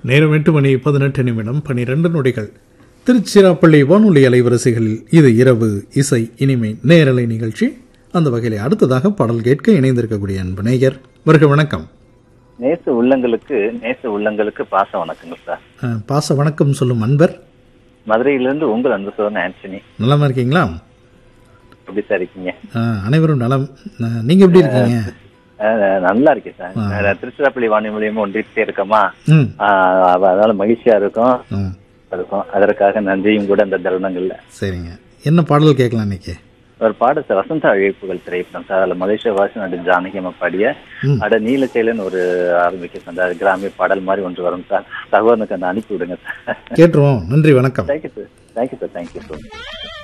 நேரம் எட்டு மணி பதினெட்டு நிமிடம் பனிரெண்டு நொடிகள் திருச்சிராப்பள்ளி வானொலி அலைவரிசைகளில் இது இரவு இசை இனிமை நேரலை நிகழ்ச்சி அந்த வகையில் அடுத்ததாக பாடல் கேட்க இணைந்திருக்கக்கூடிய அன்பு நேயர் வருக வணக்கம் நேச உள்ளங்களுக்கு நேச உள்ளங்களுக்கு பாச வணக்கங்கள் சார் அஹ், பாச வணக்கம் சொல்லும் அன்பர் மதுரையிலிருந்து உங்கள் அன்பு சோதனை ஆண்டனி நலமா இருக்கீங்களா எப்படி சார் இருக்கீங்க அஹ், அனைவரும் நலம் அஹ், நீங்க எப்படி இருக்கீங்க அஹ், நல்லா இருக்கேன் சார் நான் திருச்சிராப்பள்ளி வாணி மூலியமா ஒன்றிட்டே இருக்கமா ம் அஹ், அதனால மகிழ்ச்சியா இருக்கும் ம் இருக்கும் அதற்காக நன்றியும் கூட அந்த தருணங்கள்ல சரிங்க என்ன பாடல் கேட்கலாம் இன்னைக்கு ஒரு பாடு சார் வசந்த அழைப்புகள் திரைப்படம் சார் அதுல மலேசிய வாசி நடு ஜானகி அம்மா பாடிய ம். அட நீலச்சேலன் ஒரு ஆரம்பிக்க அந்த கிராமிய பாடல் மாதிரி ஒன்று வரும் சார் சகோதரனுக்கு அந்த அனுப்பி விடுங்க சார் கேட்டுருவோம் நன்றி வணக்கம் thank you sir thank you sir thank you sir